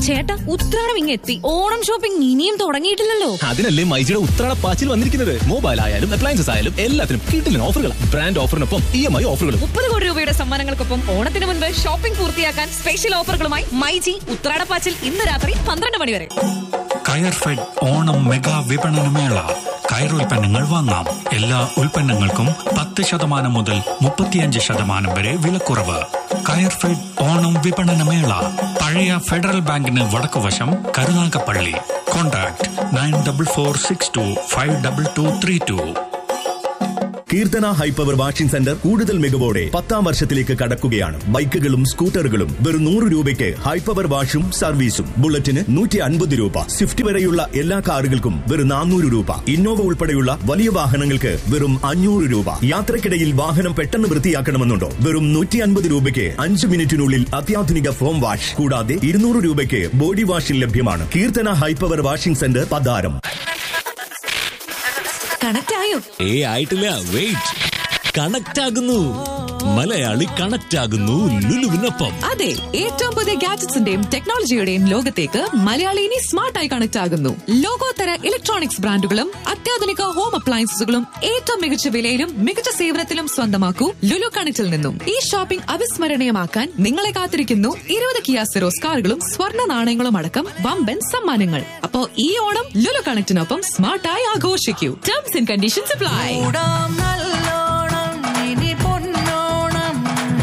ചേട്ടാ ഉത്രാടം ഇങ്ങ് എത്തി ഓണം ഷോപ്പിംഗ് ഇനിയും തുടങ്ങിയിട്ടില്ലല്ലോ അതിനല്ലേ മൈജിയുടെ ഉത്രാട പാച്ചിൽ വന്നിരിക്കുന്നത് മൊബൈൽ ആയാലും അപ്ലയൻസസ് ആയാലും എല്ലാത്തിനും കിട്ടില്ല ഓഫറുകൾ ബ്രാൻഡ് ഓഫറിനൊപ്പം ഇ എം ഐ ഓഫറുകളും മുപ്പത് കോടി രൂപയുടെ സമ്മാനങ്ങൾക്കൊപ്പം ഓണത്തിന് മുൻപ് ഷോപ്പിംഗ് പൂർത്തിയാക്കാൻ സ്പെഷ്യൽ ഓഫറുകളുമായി മൈജി ഉത്രാടപ്പാച്ചിൽ ഇന്ന് രാത്രി പന്ത്രണ്ട് മണി വരെ കയർഫെഡ് ഓണം മെഗാ വിപണനമേള കയർ ഉൽപ്പന്നങ്ങൾ വാങ്ങാം എല്ലാ ഉൽപ്പന്നങ്ങൾക്കും പത്ത് ശതമാനം മുതൽ മുപ്പത്തിയഞ്ച് ശതമാനം വരെ വിലക്കുറവ് കയർഫെഡ് ഓണം വിപണനമേള പഴയ ഫെഡറൽ ബാങ്കിന് വടക്കുവശം Karunagappally contact nine double four six two five double two three two Keerthana high power washing centre കൂടുതൽ മികവോടെ പത്താം വർഷത്തിലേക്ക് കടക്കുകയാണ് ബൈക്കുകളും സ്കൂട്ടറുകളും വെറും നൂറ് രൂപയ്ക്ക് ഹൈപ്പവർ വാഷും സർവീസും ബുള്ളറ്റിന് നൂറ്റി അൻപത് രൂപ സ്വിഫ്റ്റ് വരെയുള്ള എല്ലാ കാറുകൾക്കും വെറും നാനൂറ് രൂപ ഇന്നോവ ഉൾപ്പെടെയുള്ള വലിയ വാഹനങ്ങൾക്ക് വെറും അഞ്ഞൂറ് രൂപ യാത്രക്കിടയിൽ വാഹനം പെട്ടെന്ന് വൃത്തിയാക്കണമെന്നുണ്ടോ വെറും നൂറ്റി അൻപത് രൂപയ്ക്ക് അഞ്ച് മിനിറ്റിനുള്ളിൽ അത്യാധുനിക ഫോം വാഷ് കൂടാതെ ഇരുന്നൂറ് രൂപയ്ക്ക് ബോഡി വാഷിൽ ലഭ്യമാണ് Keerthana high power washing centre Patharam connect ആയോ ഏ ആയിട്ടില്ല വെയിറ്റ് കണക്ട് ആകുന്നു മലയാളി കണക്ട് ആകുന്നു ലുലുവിനൊപ്പം അതെ ഏറ്റവും പുതിയ ഗാഡ്ജറ്റ്സിന്റെയും ടെക്നോളജിയുടെയും ലോകത്തേക്ക് മലയാളി ഇനി സ്മാർട്ടായി കണക്ട് ആകുന്നു ലോകോത്തര ഇലക്ട്രോണിക്സ് ബ്രാൻഡുകളും അത്യാധുനിക ഹോം അപ്ലയൻസസുകളും ഏറ്റവും മികച്ച വിലയിലും മികച്ച സേവനത്തിലും സ്വന്തമാക്കൂ ലുലു കണക്റ്റിൽ നിന്നും ഈ ഷോപ്പിംഗ് അവിസ്മരണീയമാക്കാൻ നിങ്ങളെ കാത്തിരിക്കുന്നു ഇരുപത് കിയാ സെറോസ് കാറുകളും സ്വർണ്ണ നാണയങ്ങളും അടക്കം വമ്പൻ സമ്മാനങ്ങൾ അപ്പോ ഈ ഓണം ലുലു കണക്റ്റിനൊപ്പം സ്മാർട്ടായി ആഘോഷിക്കൂ ടേംസ് ആൻഡ് കണ്ടീഷൻസ് അപ്ലൈ ഓടാം നല്ലോണം ഇനി പൊന്നോണം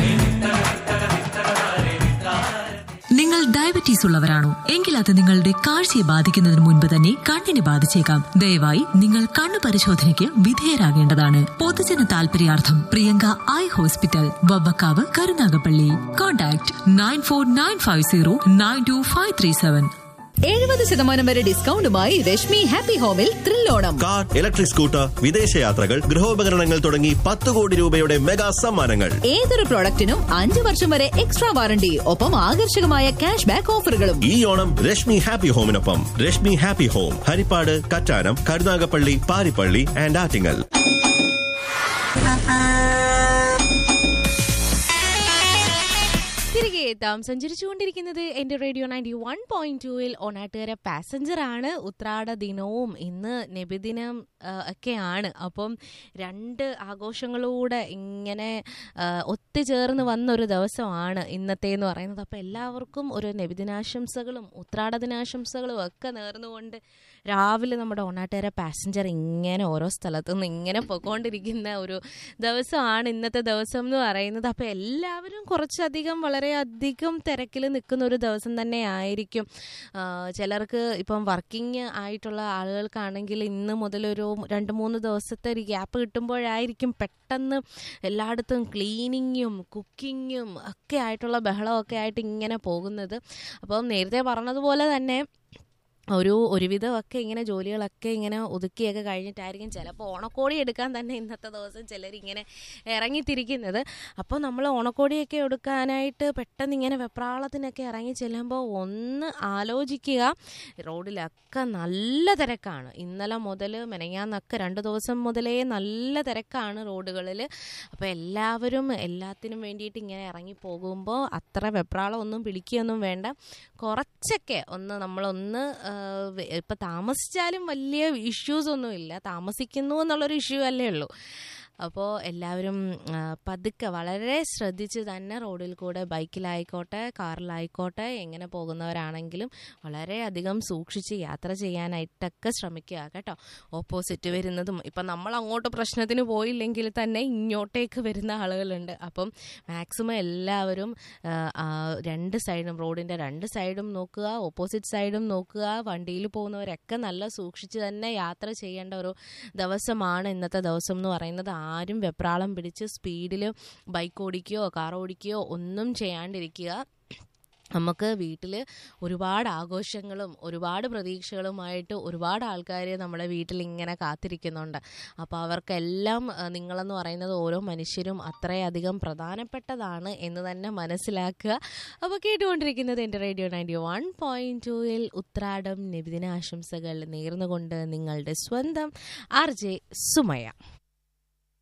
നിങ്ങൾ ഡയബറ്റീസ് ഉള്ളവരാണോ എങ്കിൽ അത് നിങ്ങളുടെ കാഴ്ചയെ ബാധിക്കുന്നതിന് മുൻപ് തന്നെ കണ്ണിനെ ബാധിച്ചേക്കാം ദയവായി നിങ്ങൾ കണ്ണു പരിശോധനയ്ക്ക് വിധേയരാകേണ്ടതാണ് പൊതുജന താൽപര്യാർത്ഥം Priyanka eye hospital Vavvakkavu Karunagappally contact nine four nine five zero nine two five three seven എഴുപത് ശതമാനം വരെ ഡിസ്കൗണ്ടുമായി രശ്മി ഹാപ്പി ഹോമിൽ ത്രില്ലോണം കാർ ഇലക്ട്രിക് സ്കൂട്ടർ വിദേശയാത്രകൾ ഗൃഹോപകരണങ്ങൾ തുടങ്ങി പത്ത് കോടി രൂപയുടെ മെഗാ സമ്മാനങ്ങൾ ഏതൊരു പ്രോഡക്റ്റിനും അഞ്ചു വർഷം വരെ എക്സ്ട്രാ വാറണ്ടി ഒപ്പം ആകർഷകമായ ക്യാഷ് ബാക്ക് ഓഫറുകളും ഈ ഓണം രശ്മി ഹാപ്പി ഹോമിനൊപ്പം Rashmi happy home Haripad Kattanam Karunagappally Parippally and Attingal തിരികെ എത്താം സഞ്ചരിച്ചുകൊണ്ടിരിക്കുന്നത് എന്റെ റേഡിയോ നയൻറ്റി വൺ പോയിന്റ് ടൂവിൽ ഓണാട്ടുകര പാസഞ്ചർ ആണ് ഉത്രാട ദിനവും ഇന്ന് നബിദിനം ആ, ഒക്കെയാണ് അപ്പം രണ്ട് ആഘോഷങ്ങളൂടെ ഇങ്ങനെ ആ, ഒത്തുചേർന്ന് വന്നൊരു ദിവസമാണ് ഇന്നത്തെ എന്ന് പറയുന്നത് അപ്പം എല്ലാവർക്കും ഒരു നബിദിനാശംസകളും ഉത്രാട ദിനാശംസകളും ഒക്കെ നേർന്നുകൊണ്ട് രാവിലെ നമ്മുടെ ഓണാട്ടുകര പാസഞ്ചർ ഇങ്ങനെ ഓരോ സ്ഥലത്തു നിന്ന് ഇങ്ങനെ പൊയ്ക്കൊണ്ടിരിക്കുന്ന ഒരു ദിവസമാണ് ഇന്നത്തെ ദിവസം എന്ന് പറയുന്നത് അപ്പോൾ എല്ലാവരും കുറച്ചധികം വളരെയധികം തിരക്കിൽ നിൽക്കുന്ന ഒരു ദിവസം തന്നെ ആയിരിക്കും ആ, ചിലർക്ക് ഇപ്പം വർക്കിംഗ് ആയിട്ടുള്ള ആളുകൾക്കാണെങ്കിൽ ഇന്ന് മുതലൊരു രണ്ട് മൂന്ന് ദിവസത്തെ ഒരു ഗ്യാപ്പ് കിട്ടുമ്പോഴായിരിക്കും പെട്ടെന്ന് എല്ലായിടത്തും ക്ലീനിങ്ങും കുക്കിങ്ങും ഒക്കെ ആയിട്ടുള്ള ബഹളമൊക്കെ ആയിട്ട് ഇങ്ങനെ പോകുന്നത് അപ്പം നേരത്തെ പറഞ്ഞതുപോലെ തന്നെ ഒരു ഒരുവിധമൊക്കെ ഇങ്ങനെ ജോലികളൊക്കെ ഇങ്ങനെ ഒതുക്കിയൊക്കെ കഴിഞ്ഞിട്ടായിരിക്കും ചിലപ്പോൾ ഓണക്കോടി എടുക്കാൻ തന്നെ ഇന്നത്തെ ദിവസം ചിലരിങ്ങനെ ഇറങ്ങിത്തിരിക്കുന്നത് അപ്പോൾ നമ്മൾ ഓണക്കോടിയൊക്കെ എടുക്കാനായിട്ട് പെട്ടെന്ന് ഇങ്ങനെ വെപ്രാളത്തിനൊക്കെ ഇറങ്ങി ചെല്ലുമ്പോൾ ഒന്ന് ആലോചിക്കുക റോഡിലൊക്കെ നല്ല തിരക്കാണ് ഇന്നലെ മുതൽ മെനങ്ങാന്നൊക്കെ രണ്ട് ദിവസം മുതലേ നല്ല തിരക്കാണ് റോഡുകളിൽ അപ്പോൾ എല്ലാവരും എല്ലാത്തിനും വേണ്ടിയിട്ട് ഇങ്ങനെ ഇറങ്ങി പോകുമ്പോൾ അത്ര വെപ്രാളം ഒന്നും പിടിക്കുകയൊന്നും വേണ്ട കുറച്ചൊക്കെ ഒന്ന് നമ്മളൊന്ന് ഇപ്പം താമസിച്ചാലും വലിയ ഇഷ്യൂസ് ഒന്നുമില്ല താമസിക്കുന്നു എന്നുള്ളൊരു ഇഷ്യൂ അല്ലേ ഉള്ളൂ അപ്പോൾ എല്ലാവരും ആ, പതുക്കെ വളരെ ശ്രദ്ധിച്ച് തന്നെ റോഡിൽ കൂടെ ബൈക്കിലായിക്കോട്ടെ കാറിലായിക്കോട്ടെ എങ്ങനെ പോകുന്നവരാണെങ്കിലും വളരെയധികം സൂക്ഷിച്ച് യാത്ര ചെയ്യാനായിട്ടൊക്കെ ശ്രമിക്കുക കേട്ടോ ഓപ്പോസിറ്റ് വരുന്നതും ഇപ്പം നമ്മൾ അങ്ങോട്ട് പ്രശ്നത്തിന് പോയില്ലെങ്കിൽ തന്നെ ഇങ്ങോട്ടേക്ക് വരുന്ന ആളുകളുണ്ട് അപ്പം മാക്സിമം എല്ലാവരും ആ, ആ, രണ്ട് സൈഡും റോഡിൻ്റെ രണ്ട് സൈഡും നോക്കുക ഓപ്പോസിറ്റ് സൈഡും നോക്കുക വണ്ടിയിൽ പോകുന്നവരൊക്കെ നല്ല സൂക്ഷിച്ച് തന്നെ യാത്ര ചെയ്യേണ്ട ഒരു ദിവസമാണ് ഇന്നത്തെ ദിവസം എന്ന് പറയുന്നത് ആരും വെപ്രാളം പിടിച്ച് സ്പീഡിൽ ബൈക്ക് ഓടിക്കുകയോ കാർ ഓടിക്കുകയോ ഒന്നും ചെയ്യാണ്ടിരിക്കുക നമുക്ക് വീട്ടിൽ ഒരുപാട് ആഘോഷങ്ങളും ഒരുപാട് പ്രതീക്ഷകളുമായിട്ട് ഒരുപാട് ആൾക്കാർ നമ്മുടെ വീട്ടിൽ ഇങ്ങനെ കാത്തിരിക്കുന്നുണ്ട് അപ്പോൾ അവർക്കെല്ലാം ആ, നിങ്ങളെന്ന് പറയുന്നത് ഓരോ മനുഷ്യരും അത്രയധികം പ്രധാനപ്പെട്ടതാണ് എന്ന് തന്നെ മനസ്സിലാക്കുക അപ്പോൾ കേട്ടുകൊണ്ടിരിക്കുന്നത് എൻ്റെ റേഡിയോ നയൻറ്റി വൺ പോയിൻറ്റ് ടുവിൽ ഉത്രാടം നബിദിന ആശംസകൾ നേർന്നുകൊണ്ട് നിങ്ങളുടെ സ്വന്തം ആർ ജെ സുമയ